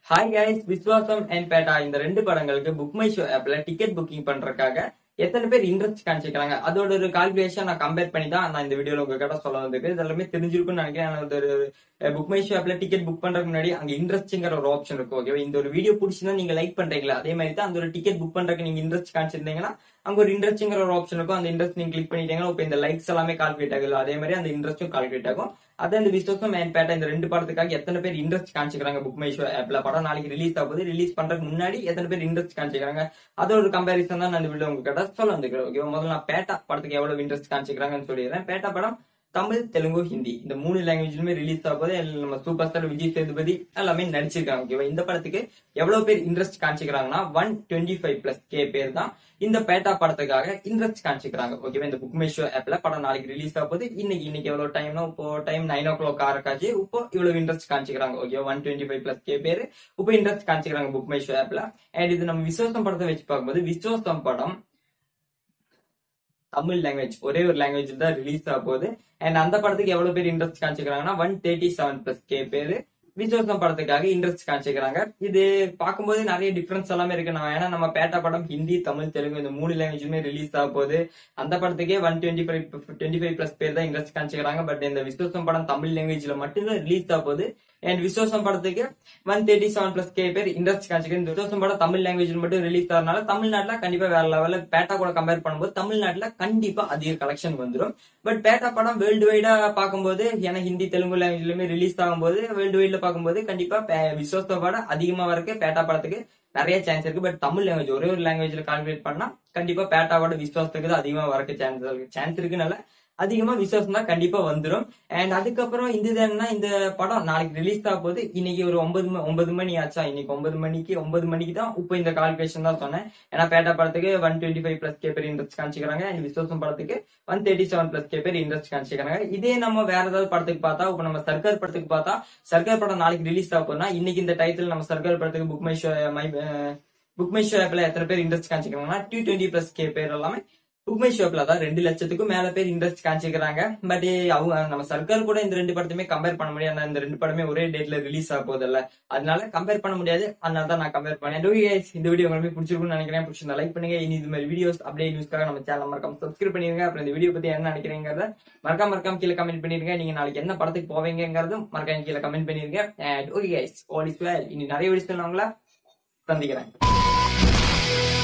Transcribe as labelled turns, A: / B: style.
A: hi guys Viswasam and Petta இந்த ரெண்டு படங்களுக்கு புக் மை ஷோ ஆப்ல டிக்கெட் புக்கிங் பண்றதுக்காக எத்தனை பேர் இன்ட்ரெஸ்ட் காமிச்சிக்கிறாங்க அதோட ஒரு கால்குலேஷன் நான் கம்பேர் பண்ணி தான் நான் இந்த வீடியோல உங்ககிட்ட சொல்ல வந்திருக்கு இது எல்லாமே தெரிஞ்சிருக்கும்னு நினைக்கிறேன் நான் ஒரு புக் மை ஷோ ஆப்ல டிக்கெட் புக் பண்றதுக்கு முன்னாடி அங்க இன்ட்ரெஸ்ட்ங்கிற ஒரு ஆப்ஷன் இருக்கும் ஓகேவா இந்த ஒரு வீடியோ பிடிச்சிருந்தா நீங்க லைக் பண்றீங்களா அதே மாதிரி தான் அந்த ஒரு டிக்கெட் புக் பண்றதுக்கு நீங்க இன்ட்ரெஸ்ட் காமிச்சிருந்தீங்கன்னா அங்க ஒரு இன்ட்ரெஸ்ட்ங்கிற ஒரு ஆப்ஷன் இருக்கும் அந்த இன்ட்ரெஸ்ட் நீங்க கிளிக் பண்ணிட்டீங்கன்னா இப்போ இந்த லைக்ஸ் எல்லாமே கால்குலேட் ஆகுது அதே மாதிரி அந்த இன்ட்ரெஸ்ட்டும் கால்குலேட் ஆகும் அதான் இந்த விஸ்வாசம் மேன் பேட்டா இந்த ரெண்டு படத்துக்காக எத்தனை பேர் இன்ட்ரெஸ்ட் காமிச்சிக்கிறாங்க புக் மை ஷோ ஆப்ல படம் நாளைக்கு ரிலீஸ் ஆகுது ரிலீஸ் பண்றதுக்கு முன்னாடி எத்தனை பேர் இன்ட்ரெஸ்ட் காமிச்சிக்கிறாங்க அதோட ஒரு கம்பேரிசன் தான் நான் இந்த வீடியோ உங்ககிட்ட சொல்ல வந்துக்கிறேன் ஓகே முதல்ல நான் பேட்டா படத்துக்கு எவ்வளவு இன்ட்ரெஸ்ட் காமிச்சிக்கிறாங்கன்னு சொல்லிடுறேன் பேட்டா படம் தமிழ் தெலுங்கு ஹிந்தி இந்த மூணு லாங்குவேஜ்லுமே ரிலீஸ் ஆகும்போது நம்ம சூப்பர் ஸ்டார் விஜய் சேதுபதி எல்லாமே நடிச்சிருக்காங்க ஓகேவா இந்த படத்துக்கு எவ்வளவு பேர் இன்ட்ரெஸ்ட் காமிச்சிக்கிறாங்கன்னா one twenty five plus K பேர் தான் இந்த பேட்டா படத்துக்காக இன்ட்ரெஸ்ட் காமிச்சிக்கிறாங்க ஓகேவா இந்த புக் ஷோ ஆப்ல படம் நாளைக்கு ரிலீஸ் ஆகும்போது இன்னைக்கு இன்னைக்கு எவ்வளவு டைம்னா இப்போ டைம் நைன் ஓ கிளாக் ஆரக்காச்சு இப்போ இவ்வளவு இன்ட்ரெஸ்ட் காமிச்சிக்கிறாங்க okay one twenty five plus K பேர் இப்போ இன்ட்ரெஸ்ட் காமிச்சிக்கிறாங்க புக் மை ஷோ ஆப்ல அண்ட் இது நம்ம விஸ்வாசம் படத்தை வச்சு பார்க்கும்போது விஸ்வாசம் படம் தமிழ் லாங்குவேஜ் ஒரே ஒரு லாங்குவேஜ் தான் ரிலீஸ் ஆக போகுது அண்ட் அந்த படத்துக்கு எவ்வளவு பேர் இன்ட்ரெஸ்ட் காமிச்சிக்கிறாங்கன்னா one thirty seven plus K பேரு விஸ்வாசம் படத்துக்காக இன்ட்ரெஸ்ட் காமிச்சிக்கிறாங்க இது பார்க்கும்போது நிறைய டிஃபரன்ஸ் எல்லாமே இருக்கு நான் ஏன்னா நம்ம பேட்டா படம் ஹிந்தி தமிழ் தெலுங்கு இந்த மூணு லாங்குவேஜுமே ரிலீஸ் ஆக போகுது அந்த படத்துக்கே one twenty five twenty five plus பேர் தான் இன்ட்ரெஸ்ட் காமிச்சிக்கிறாங்க பட் இந்த விஸ்வாசம் படம் தமிழ் லாங்குவேஜ்ல மட்டும்தான் ரிலீஸ் ஆக போகுது அண்ட் விஸ்வாசம் படத்துக்கு one thirty seven plus K பேர் இன்ட்ரெஸ்ட் காமிச்சிக்கிறேன் விஸ்வாசம் படம் தமிழ் லாங்குவேஜ் மட்டும் ரிலீஸ் ஆகிறதுனால தமிழ்நாட்டுல கண்டிப்பா வேற லெவல்ல பேட்டா கூட கம்பேர் பண்ணும்போது தமிழ்நாட்டுல கண்டிப்பா அதிக கலெக்ஷன் வந்துடும் பட் பேட்டா படம் வேர்ல்டு வைடா பார்க்கும்போது ஏன்னா ஹிந்தி தெலுங்கு லாங்குவேஜ்லயுமே ரிலீஸ் ஆகும்போது வேர்ல்டு வைட்ல பார்க்கும்போது கண்டிப்பா விஸ்வாசத்தை பட அதிகமா வரக்கு பேட்டா படத்துக்கு நிறைய சான்ஸ் இருக்கு பட் தமிழ் லாங்குவேஜ் ஒரே ஒரு லாங்குவேஜ்ல கால்குலேட் பண்ணா கண்டிப்பா பேட்டாவோட விஸ்வாசத்துக்கு தான் அதிகமா வரக்கு சான்ஸ் இருக்கு சான்ஸ் இருக்குனால அதிகமா விசுவாசம் தான் கண்டிப்பா வந்துடும் அண்ட் அதுக்கப்புறம் இந்த என்னன்னா இந்த படம் நாளைக்கு ரிலீஸ் ஆக போது இன்னைக்கு ஒரு ஒன்பது ம- ஒன்பது மணி ஆச்சா இன்னைக்கு ஒன்பது மணிக்கு ஒன்பது மணிக்கு தான் இப்போ இந்த கால்குலேஷன் தான் சொன்னேன் ஏன்னா பேட்டா படத்துக்கு one twenty five plus K பேர் இன்ட்ரெஸ்ட் காமிச்சிக்கிறாங்க அண்ட் விசுவாசம் படத்துக்கு one thirty seven plus K பேர் இன்ட்ரெஸ்ட் காமிச்சிக்கிறாங்க இதே நம்ம வேற ஏதாவது படத்துக்கு பார்த்தா இப்போ நம்ம சர்க்கார் படத்துக்கு பார்த்தா சர்க்கார் படம் நாளைக்கு ரிலீஸ் ஆக போனா இன்னைக்கு இந்த டைட்டில் நம்ம சர்க்கார் படத்துக்கு book my show my book my show ஆப்ல எத்தனை பேர் இன்ட்ரெஸ்ட் காமிச்சிக்கிறாங்கன்னா டூ டுவெண்ட்டி பிளஸ் கே பேர் எல்லாமே புக் மை ஷோப்ல தான் ரெண்டு லட்சத்துக்கும் மேல பேர் இன்ட்ரெஸ்ட் காமிச்சிக்கிறாங்க பட் அவங்க நம்ம சர்க்கார் கூட இந்த ரெண்டு படத்தையுமே கம்பேர் பண்ண முடியாது ஏன்னா இந்த ரெண்டு படமே ஒரே டேட்ல ரிலீஸ் ஆக போதில்ல அதனால கம்பேர் பண்ண முடியாது அதனால தான் நான் கம்பேர் பண்ணேன் Okay guys, இந்த வீடியோ உங்களுக்கு பிடிச்சிருக்கும்னு நினைக்கிறேன் பிடிச்சிருந்தா லைக் பண்ணுங்க இனி இது மாதிரி வீடியோஸ் அப்படியே நியூஸ்க்காக நம்ம சேனல் மறக்காம சப்ஸ்கிரைப் பண்ணிருங்க அப்புறம் இந்த வீடியோ பத்தி என்ன நினைக்கிறீங்கிறத மறக்காம மறக்காம கீழே கமெண்ட் பண்ணிருங்க நீங்க நாளைக்கு என்ன படத்துக்கு போவீங்கிறதும் மறக்காம கீழே கமெண்ட் பண்ணிருங்க and okay guys all is well இனி நிறைய வீடியோஸ் நான் உங்களை சந்திக்கிறேன்